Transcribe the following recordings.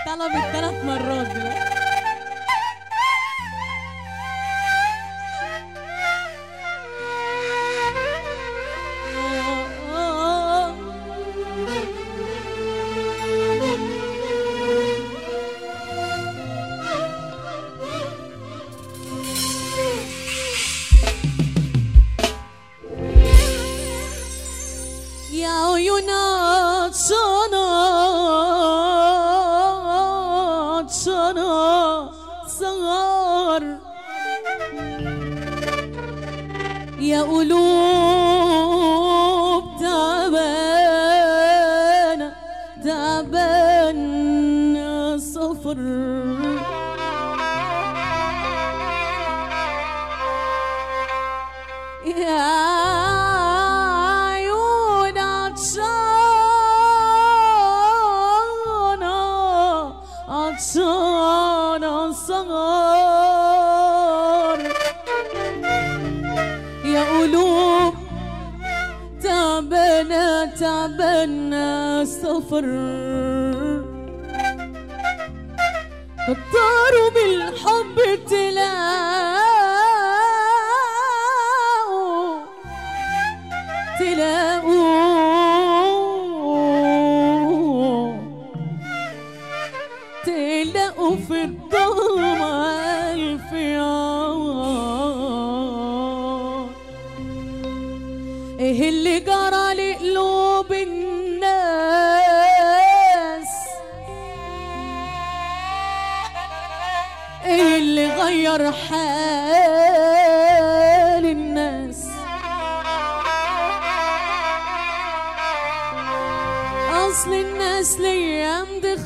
طلبت ثلاث مرات دلوقتي يا عيون عطشانة عطشانة صغار يا قلوب تعبانة تعبانة صفر يا عيون عطشانة عطشانة صغار يا قلوب تعبانة تعبانة سفر اضطروا بالحب تلاقوا تلاقوا تلاقوا في الضلمة ألف يوم ايه اللي جرى لقلوب الناس ايه اللي غير حال الناس اصل الناس ليام دي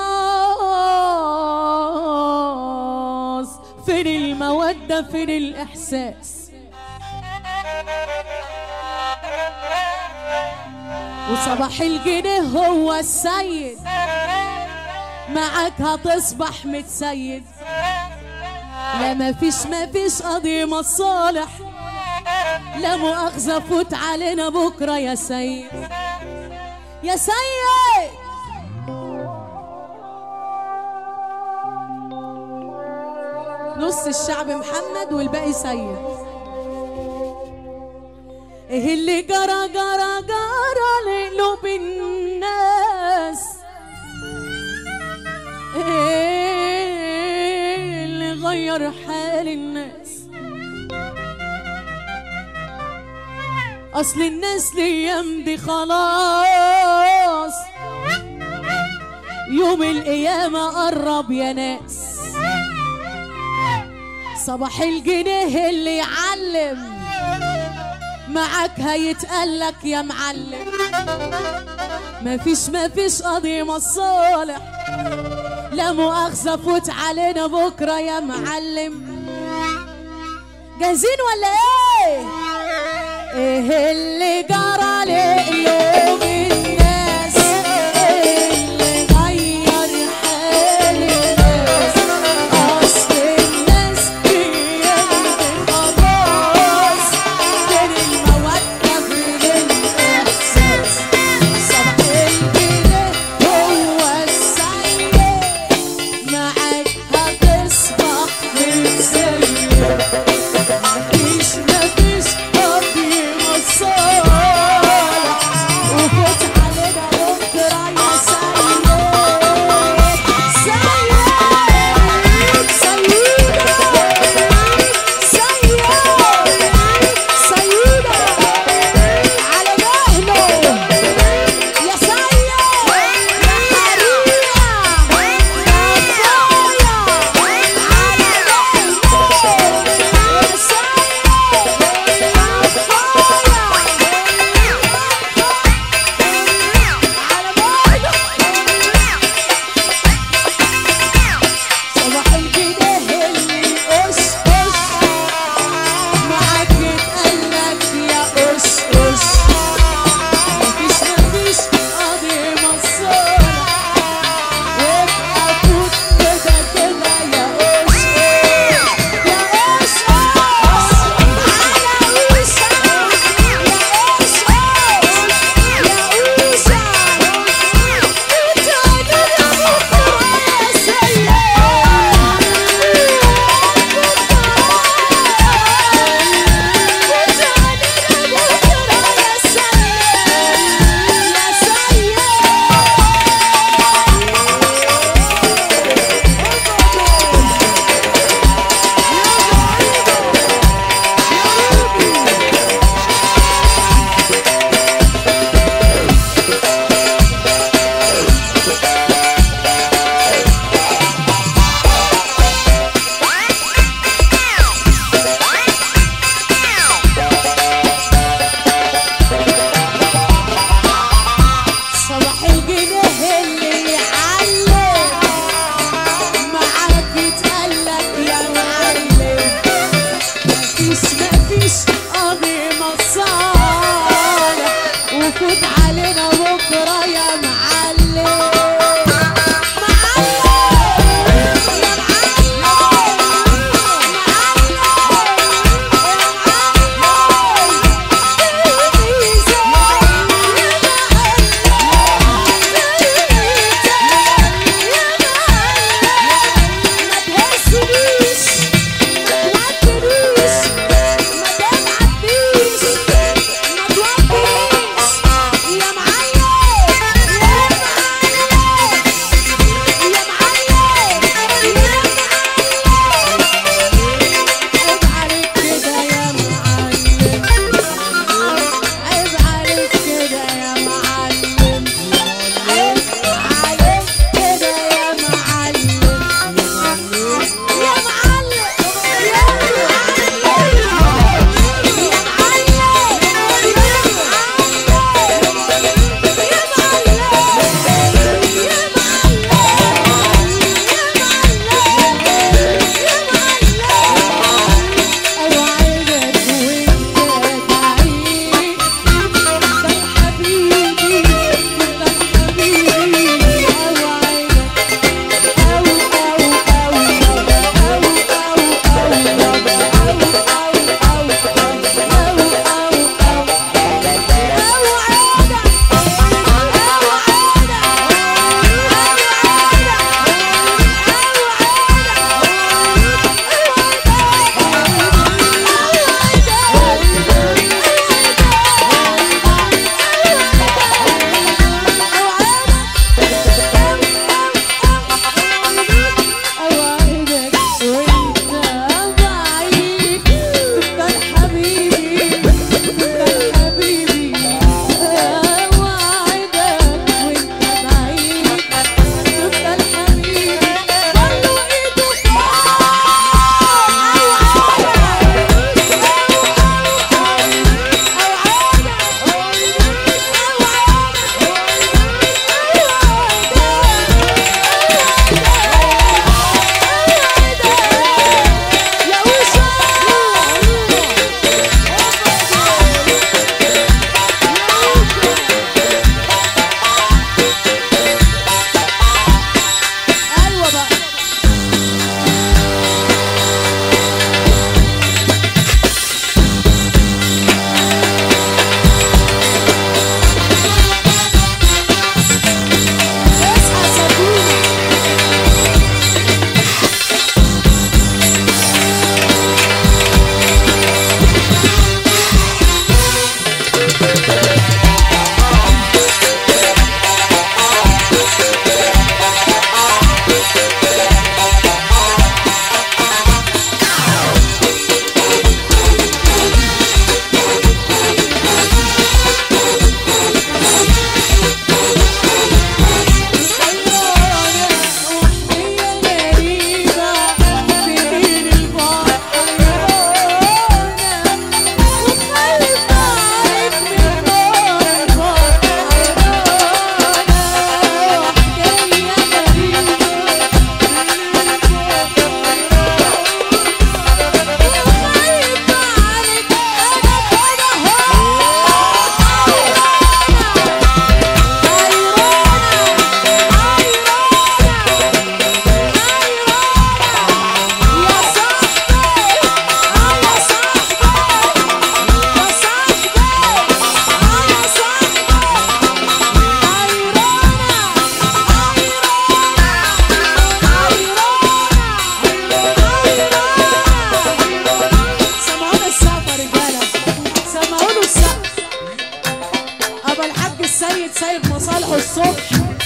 خلاص فين المودة فين الاحساس وصباح الجنيه هو السيد معاك هتصبح متسيد لا مفيش مفيش قضية مصالح لا مؤاخذة فوت علينا بكرة يا سيد يا سيد نص الشعب محمد والباقي سيد ايه اللي جرى جرى جرى لقلوب الناس ايه اللي غير حال الناس اصل الناس ليام دي خلاص يوم القيامة قرب يا ناس صباح الجنيه اللي يعلم معاك هيتقالك يا معلم مفيش مفيش قضية مصالح لا مؤاخذة فوت علينا بكرة يا معلم جاهزين ولا ايه؟ ايه اللي جرى لقلوب الناس اللي غير حال الناس اصل الناس هي اللي خلاص فين المودة فين الاحساس صبح الجنيه هو السيد معاك هتصبح متسيد مفيش مفيش قضية مصالح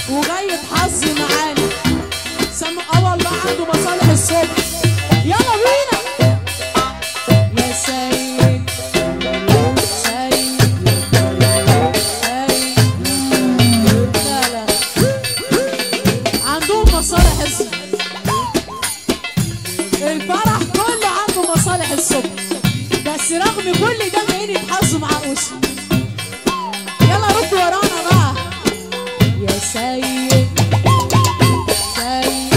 وجاي يتحظ معانا سم اه والله عنده مصالح الصبح يلا بينا يا سيد سيد سيد لا لا عندهم مصالح الصبح الفرح كله عنده مصالح الصبح بس رغم كل ده جايين يتحظوا مع اوشي يلا رد ورانا بقى يا سيد سيد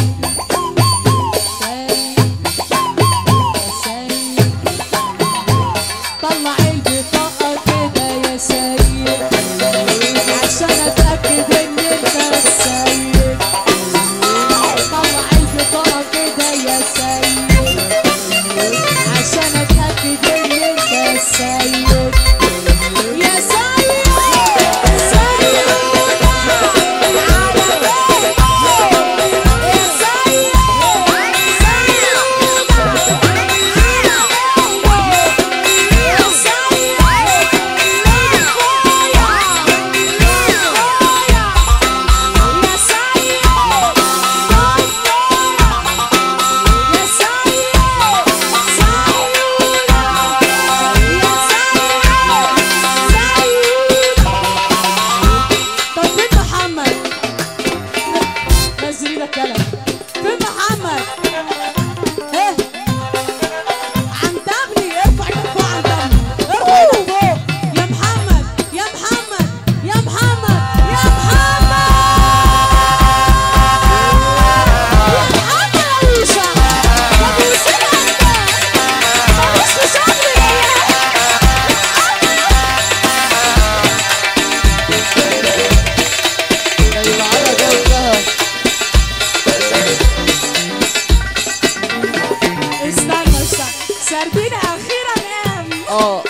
سيد يا سيد طلع البطاقة كده يا سيد عشان اتأكد ان انت السيد طلع البطاقة كده يا سيد عشان اتأكد ان انت السيد يا سيد سيد على بالك يا سيد طب فين محمد؟ نزل ايدك يلا فين محمد؟ ايه؟ عنتبني ارفع ايدك فوق عنتبني ارفع ايدك فوق يا محمد يا محمد يا محمد يا محمد يا محمد يا يوشع يا بوسيل انت مالوش في شغلي يبقى على جوزها استنى استنى سردين اخيرا قام اه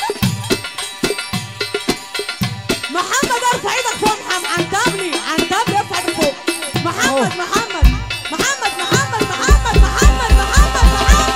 محمد ارفع ايدك فوق محمد عنتبني عنتبني ارفع ايدك فوق محمد محمد محمد محمد محمد محمد محمد محمد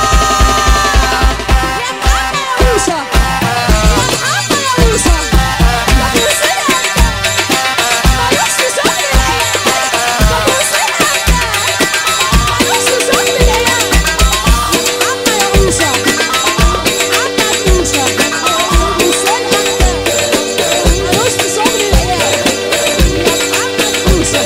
يا محمد يا موسى يا محمد يا موسى يا موسى انت مالوش في شغل العيال يا موسى انت مالوش في شغل العيال محمد يا موسى محمد موسى يا موسى انت مالوش في شغل العيال يا محمد موسى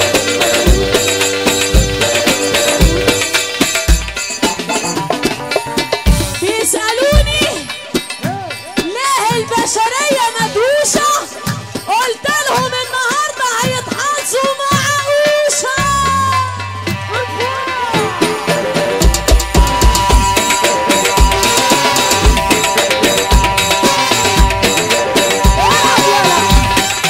بيسألوني ليه البشرية مدوشة قلت لهم النهاردة هيتحظوا مع أوشة العب يلا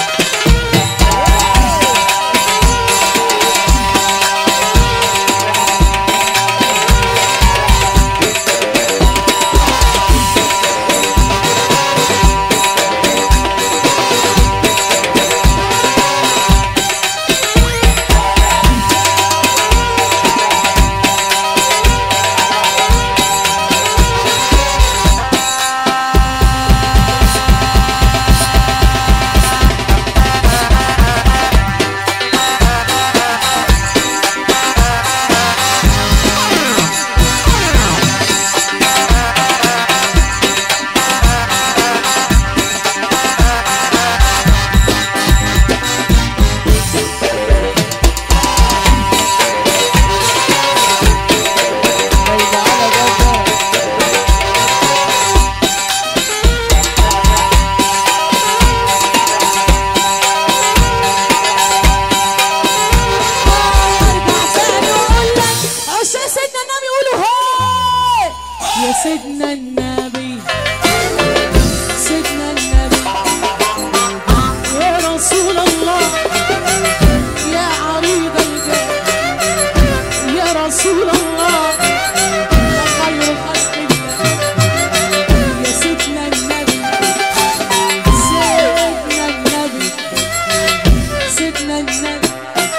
يبقى على جوزها ارجع تاني واقول لك عشان سيدنا النبي يقولوا هاي يا سيدنا النبي سيدنا النبي يا رسول الله يا عريض الجاه يا رسول الله يا خير خلق الله يا سيدنا النبي سيدنا النبي سيدنا النبي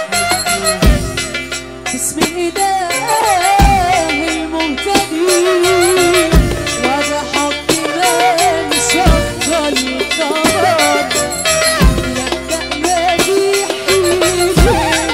بسم الإله المهتدي وبحق من شق القمر يبدأ مديحي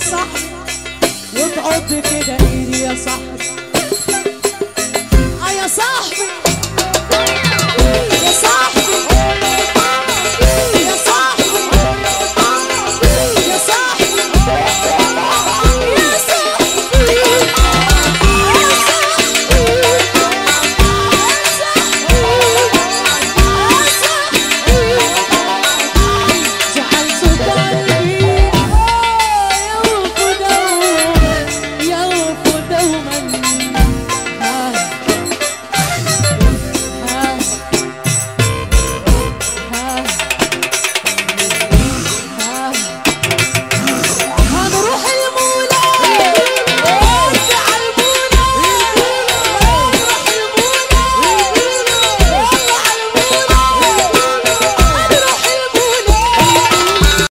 صاحبي وتعض كده ايدي يا صاحبي اه يا صاحبي